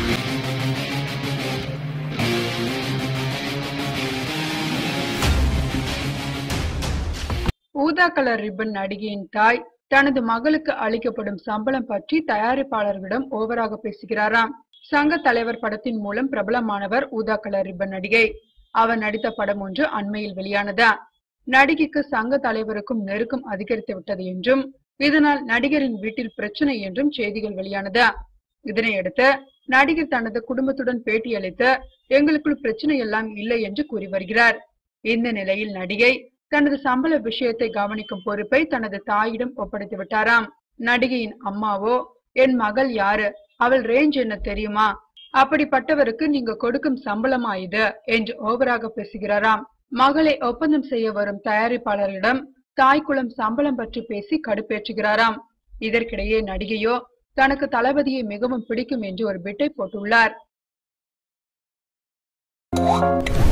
ஊதா colour ribbon நடிகையின் தாய் தனது மகளுக்கு அளிக்கப்படும் சம்பளம் பற்றி தயாரிப்பாளர்களிடம் ஓவராக பேசுகிறாராம் சங்க தலைவர் படத்தின் மூலம் பிரபலமானவர் ஊதா கலர் ரிப்பன் நடிகை அவர் நடித்த படம் ஒன்று அண்மையில் வெளியானதா நடிகைக்கு சங்க தலைவருக்கும் நெருக்கம் அதிகரித்து விட்டது என்றும் இதனால் நடிகரின் வீட்டில் பிரச்சனை என்றும் செய்திகள் வெளியானதா இதனையடுத்து நடிகர் தனது குடும்பத்துடன் பேட்டியளித்து எங்களுக்குள் பிரச்சனை எல்லாம் இல்லை என்று கூறி வருகிறார் இந்த நிலையில் நடிகை தனது சம்பள விஷயத்தை கவனிக்கும் பொறுப்பை தனது தாயிடம் ஒப்படைத்து விட்டாராம் நடிகையின் அம்மாவோ என் மகள் யாரு அவள் ரேஞ்ச் என்ன தெரியுமா அப்படிப்பட்டவருக்கு நீங்க கொடுக்கும் சம்பளமா இது என்று ஓவராக பேசுகிறாராம் மகளை ஒப்பந்தம் செய்ய வரும் தயாரிப்பாளரிடம் தாய்க்குளம் சம்பளம் பற்றி பேசி கடுப்பேற்றுகிறாராம் இதற்கிடையே நடிகையோ தனக்கு தளபதியை மிகவும் பிடிக்கும் என்று ஒரு பிட்டை போட்டுள்ளார்